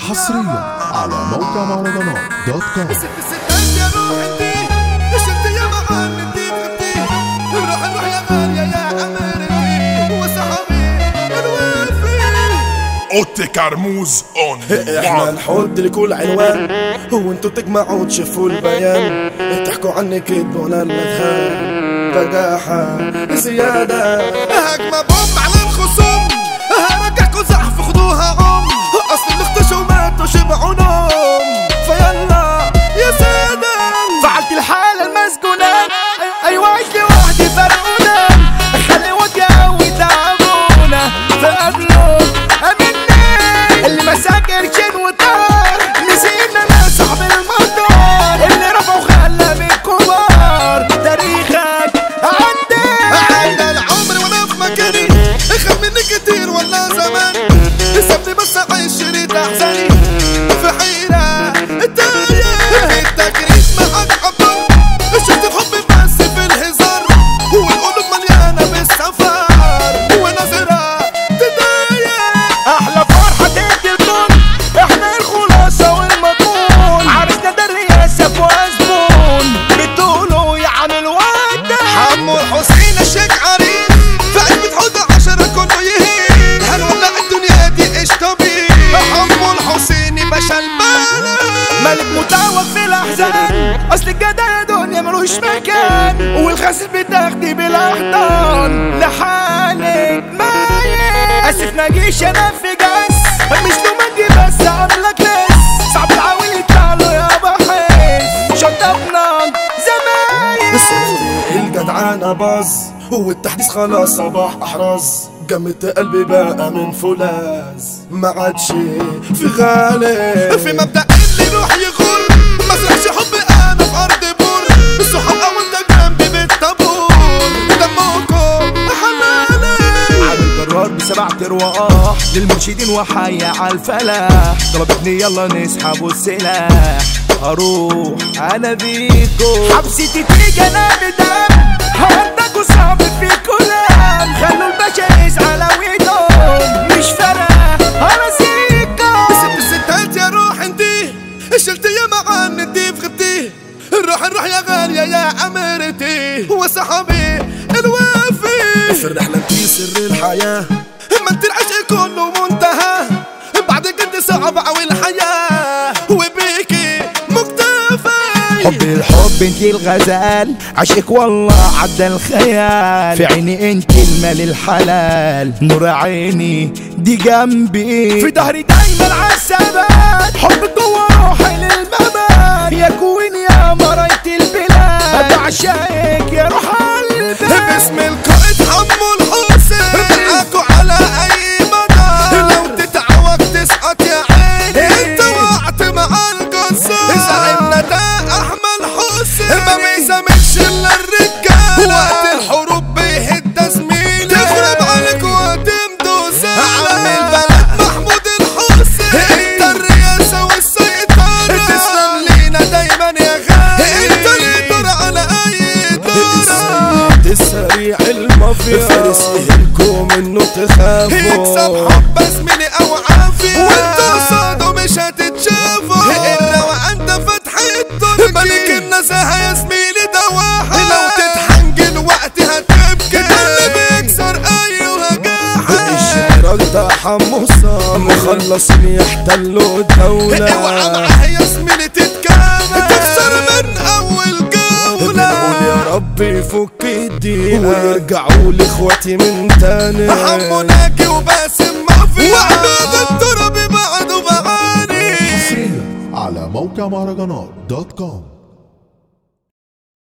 حصريا على موقع مهرجانات دوت كوم ست ستات يا روح انتي شلت يا مغان انتي بغبتي روح نروح يا غالية يا عمرتي وصحابي الوافي اوتي كرموز اون احنا نحط لكل عنوان هو انتو تجمعوا تشوفوا البيان تحكوا عني كذب ولا المذهب بجاحة زيادة هجمة بوم على الخصوم هرجعكوا زحف خدوها عم اصل اللي اختشوا ماتوا شبعوا نوم فيلا يا سادة فعلت الحالة المسكونة أيوة عيش لوحدي فرقونا خلي وديا وتعبونا فقبله أمنا اللي مسك قرشين وطار نسينا أنا صاحب المطار اللي رفع وخلى من كبار تاريخك عدى عدى العمر وانا في مكاني اخاف مني كتير ولا زمان سابني بس اعيش شريط احزاني في حيرة تايه التجريد معك عبر شفت الحب بس في الهزار والقلوب مليانة بالسفر ونظرة تضايق احلى فرحة تدي الكون احنا الخلاصة والمضمون عرسنا ده الرئاسة وزبون بتقولوا يعمل وقت حمو الحسين الشيك عريض فقلبة حوض عشرة كله يهين هنولع الدنيا دي ايش طبيعي حمو الحسيني باشا البلد ملك متعوق في الاحزان اصل الجدع يا دنيا ملوش مكان والخاسر بتاخدي بالاحضان لحالك مايل اسف ما جيش انا في جس مش لومندي بس عاملك ناس صعب العويل يطلع له يا بحس شطبنا زمايل الجدعانة باظ والتحديث خلاص صباح احراز جمت قلبي بقى من فولاذ ما عادش في غالي في مبدأ اللي يروح يغور ما زرعش حب انا في ارض بور الصحاب اول ده جنبي بالطابور دمكم حمالي عامل جرار بسبع ارواح للمرشدين وحيا على الفلاح طلبتني يلا نسحب السلاح هروح انا بيكو حبستي تيجي انا بدم هودك وصعب في كلام خلوا الباشا يزعل ويدوم مش فارقه انا سيكو ست الستات يا روح انتي شلت يا معان انتي في غبتي روح نروح يا غالية يا عمرتي وصحابي الوافي في الرحلة انتي سر الحياة ما انت العشق كله منتهى بعد قد صعب اوي الحياة وبيكي مكتفي حب الحب انت الغزال عشق والله عدى الخيال في عيني انت المال الحلال نور عيني دي جنبي في ظهري دايما عالثبات حب جوه روحي للممات يا كوين يا مراية البلاد بعشقك يا روح قلبي باسم القائد حمو الحسين معاكوا على اي مدى لو تتعوج تسقط يا عيني انت وقعت مع القصار زعيمنا ده احمد حسين ما بيسامحش الا الرجال وقت الحروب بيهد زميلي تخرب عليك وتمدوا عم البلد محمود الحسين انت الرئاسة والسيطرة تسلم لينا دايما يا غالي انت اللي تدور على اي دورة السريع المافيا فارس يهلكوا منه تخافوا يكسب حب زميلي او عافية وانت قصاده مش هتتشافوا الا وانت فتح الدرج ملك النزاهة يا زميلي ده واحد لو تتحنجل وقت هتبكي ده اللي بيكسر ايوه جاحد الشعر ده حمصة مخلصين يحتلوا الدولة اوعى معاه يا زميلي تتكامل تخسر من اول جولة بنقول يا رب يفك الدين ويرجعوا لاخواتي من تاني حمو ناجي وباسم مافيا وعباد التراب بعد وبعاني حصريا على موقع مهرجانات دوت كوم